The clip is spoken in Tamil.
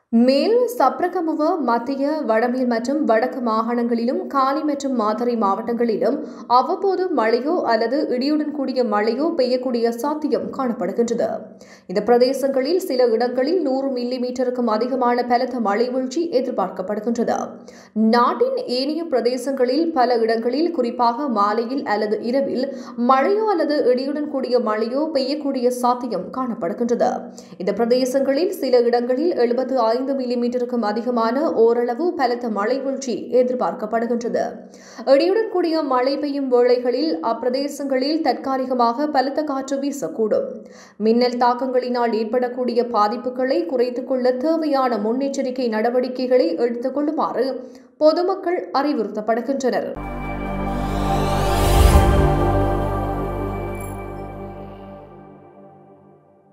மேல் சப்ரகமுவ மத்திய வடமேல் மற்றும் வடக்கு மாகாணங்களிலும் காலி மற்றும் மாத்தறை மாவட்டங்களிலும் அவ்வப்போது மழையோ அல்லது இடியுடன் கூடிய மழையோ பெய்யக்கூடிய சாத்தியம் காணப்படுகின்றது இந்த பிரதேசங்களில் சில இடங்களில் நூறு மில்லி மீட்டருக்கும் அதிகமான பலத்த மழை வீழ்ச்சி எதிர்பார்க்கப்படுகின்றது நாட்டின் ஏனைய பிரதேசங்களில் பல இடங்களில் குறிப்பாக மாலையில் அல்லது இரவில் மழையோ அல்லது இடியுடன் கூடிய மழையோ பெய்யக்கூடிய சாத்தியம் காணப்படுகின்றது இந்த பிரதேசங்களில் சில இடங்களில் எழுபத்து ஐந்து மில்லிமீட்டருக்கும் அதிகமான ஓரளவு பலத்த மழை வீழ்ச்சி எதிர்பார்க்கப்படுகின்றது இடியுடன் கூடிய மழை பெய்யும் வேளைகளில் அப்பிரதேசங்களில் தற்காலிகமாக பலத்த காற்று வீசக்கூடும் மின்னல் தாக்கங்களினால் ஏற்படக்கூடிய பாதிப்புகளை குறைத்துக் கொள்ள தேவையான முன்னெச்சரிக்கை நடவடிக்கைகளை எடுத்துக் கொள்ளுமாறு பொதுமக்கள் அறிவுறுத்தப்படுகின்றனர்